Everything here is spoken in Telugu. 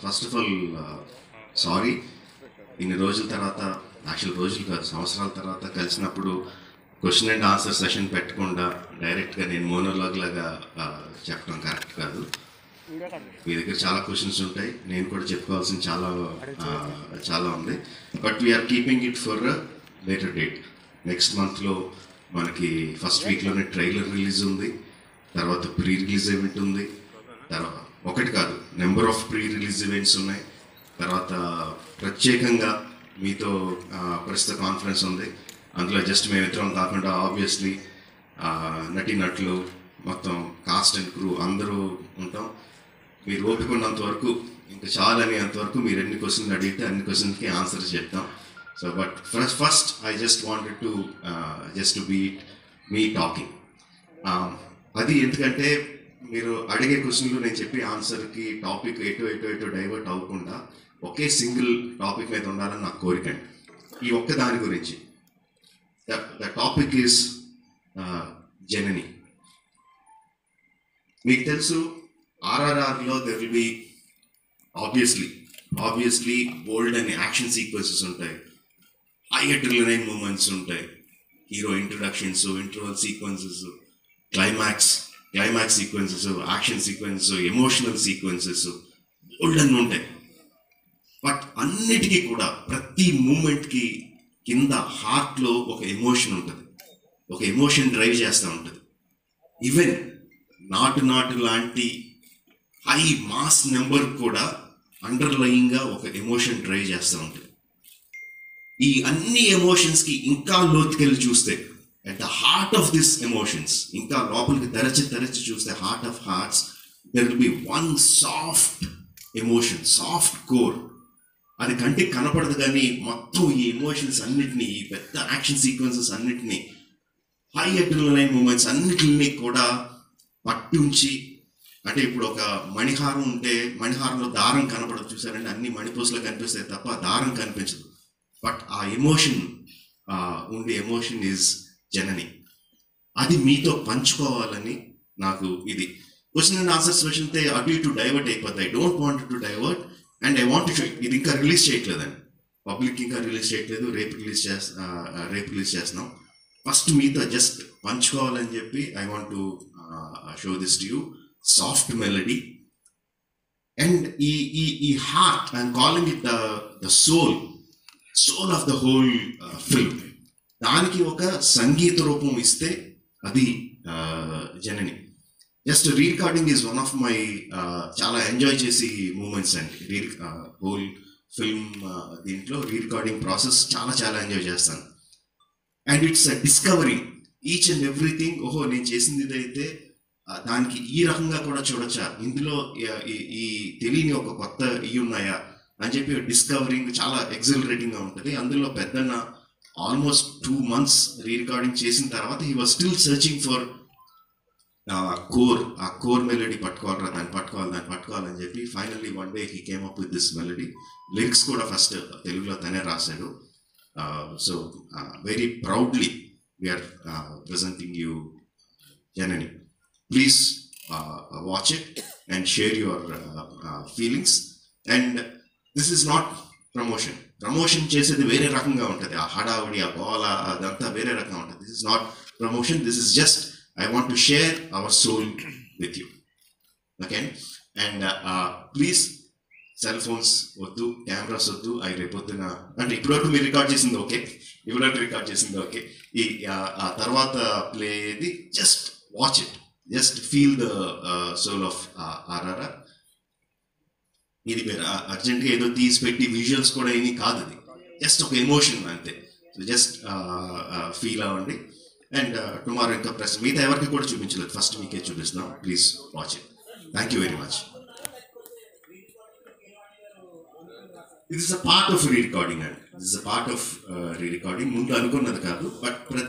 ఫస్ట్ ఆఫ్ ఆల్ సారీ ఇన్ని రోజుల తర్వాత యాక్చువల్ రోజులు కాదు సంవత్సరాల తర్వాత కలిసినప్పుడు క్వశ్చన్ అండ్ ఆన్సర్ సెషన్ పెట్టకుండా డైరెక్ట్గా నేను మోనోలాగ్ లాగా ఆ, చెప్పడం కరెక్ట్ కాదు మీ దగ్గర చాలా క్వశ్చన్స్ ఉంటాయి నేను కూడా చెప్పుకోవాల్సిన చాలా ఆ, చాలా ఉంది but we are keeping it for later date next మంత్లో మనకి ఫస్ట్ వీక్లోనే ట్రైలర్ రిలీజ్ ఉంది తర్వాత ప్రీ రిలీజ్ ఈవెంట్ ఉంది తర్వాత ఒకటి కాదు number of pre release events ఉన్నాయి తర్వాత ప్రత్యేకంగా మీతో ఆ, ప్రస్తుత కాన్ఫరెన్స్ ఉంది అందులో జస్ట్ మేమిద్దరం కాకుండా ఆబ్వియస్లీ నటీనటులు మొత్తం కాస్ట్ అండ్ క్రూ అందరూ ఉంటాం మీరు ఓపికన్నంత వరకు ఇంకా చాలని అంతవరకు మీరు ఎన్ని క్వశ్చన్లు అడిగితే అన్ని క్వశ్చన్కి ఆన్సర్స్ చెప్తాం so but first first I just wanted to just to beat me talking అది ఎందుకంటే మీరు అడిగే క్వశ్చన్లు నేను చెప్పే ఆన్సర్కి టాపిక్ ఎటో ఎటో ఎటో డైవర్ట్ అవ్వకుండా ఒకే సింగిల్ టాపిక్ మీద ఉండాలని నా కోరిక అండి ఈ ఒక్క దాని గురించి ద టాపిక్ ఈస్ జనని మీకు తెలుసు ఆర్ఆర్ఆర్లో there will be obviously obviously bold అనే యాక్షన్ సీక్వెన్సెస్ ఉంటాయి హై అడ్రిలైన్ మూమెంట్స్ ఉంటాయి hero introductions interval sequences climax climax sequences action sequences emotional sequences bold అన్ని ఉంటాయి బట్ అన్నిటికీ కూడా ప్రతి మూమెంట్కి కింద హార్ట్లో ఒక ఎమోషన్ ఉంటుంది ఒక ఎమోషన్ డ్రైవ్ చేస్తూ ఉంటుంది ఈవెన్ నాటు నాటు లాంటి హై మాస్ నెంబర్ కూడా అండర్లయింగ్గా ఒక ఎమోషన్ డ్రైవ్ చేస్తూ ఉంటుంది ఈ అన్ని ఎమోషన్స్కి ఇంకా లోతుకెళ్ళి చూస్తే at the heart of this emotions ఇంకా లోపలికి తెరచి తెరచి చూస్తే heart of hearts there will be one soft emotion soft core అది కంటికి కనపడదు కానీ మొత్తం ఈ ఎమోషన్స్ అన్నిటినీ ఈ పెద్ద యాక్షన్ సీక్వెన్సెస్ అన్నిటినీ హై అడ్రినలైన్ మూమెంట్స్ అన్నిటిని కూడా పట్టుంచి అంటే ఇప్పుడు ఒక మణిహారం ఉంటే మణిహారంలో దారం కనపడదు చూసారంటే అన్ని మణిపూసలు కనిపిస్తాయి తప్ప దారం కనిపించదు బట్ ఆ ఎమోషన్ ఉండే ఎమోషన్ ఈజ్ జనని అది మీతో పంచుకోవాలని నాకు ఇది క్వశ్చన్ అండ్ ఆన్సర్ సెషన్ అయితే అటు ఇటు డైవర్ట్ అయిపోతాయి don't want to divert and I want show ఇది ఇంకా రిలీజ్ చేయట్లేదండి పబ్లిక్ ఇంకా రిలీజ్ చేయట్లేదు రేపు రిలీజ్ చేస్తా రేపు రిలీజ్ చేస్తున్నాం ఫస్ట్ మీతో జస్ట్ పంచుకోవాలని చెప్పి I want to show this to you soft melody and ఈ ఈ ఈ heart I'm calling it the the soul soul of the whole film దానికి ఒక సంగీత రూపం ఇస్తే అది uh, Janani just rerecording is one of my చాలా ఎంజాయ్ చేసి మూమెంట్స్ అండి రీ హోల్ ఫిల్మ్ దీంట్లో రీరికార్డింగ్ ప్రాసెస్ చాలా చాలా ఎంజాయ్ చేస్తాను and it's discovery each and everything ఓహో నేను చేసింది ఇదైతే ఆ, దానికి ఈ రకంగా కూడా చూడొచ్చా ఇందులో ఈ- ఈ- ఈ తెలియని ఒక కొత్త ఇవి ఉన్నాయా అని చెప్పి డిస్కవరింగ్ చాలా ఎగ్జిలరేటింగ్ గా ఉంటుంది అందులో పెద్దన్న almost two months rerecording చేసిన తర్వాత he was still searching for core ఆ కోర్ మెలడీ పట్టుకోవాలరా దాన్ని పట్టుకోవాలి దాన్ని పట్టుకోవాలని చెప్పి finally one day he came up with this melody lyrics కూడా ఫస్ట్ తెలుగులో తనే రాశాడు so very proudly we are presenting you Janani please watch it and share your feelings and this is not promotion promotion చేసేది వేరే రకంగా ఉంటుంది ఆ హడావుడి ఆ గోల అదంతా వేరే రకంగా ఉంటుంది this is not promotion this is just I want to share our soul with you okay and please cell phones వద్దు కెమెరాస్ వద్దు అవి రేపొద్దున అంటే ఇప్పటివరకు మీరు రికార్డ్ చేసింది ఓకే ఇప్పటివరకు రికార్డ్ చేసింది ఓకే ఈ ఆ- ఆ తర్వాత ప్లేది just watch it just feel the soul of RRR ఇది మీరు అర్జెంట్గా ఏదో తీసి పెట్టి విజువల్స్ కూడా ఏమీ కాదు అది జస్ట్ ఒక ఎమోషన్ అంతే సో జస్ట్ ఫీల్ అవ్వండి అండ్ టుమారో ఇంకా ప్రెస్ మిగతా ఎవరికి కూడా చూపించలేదు ఫస్ట్ మీకే చూపిస్తున్నాం please watch it thank you very much ఇది is a part of rerecording అండి this a part of rerecording ముందు అనుకున్నది కాదు బట్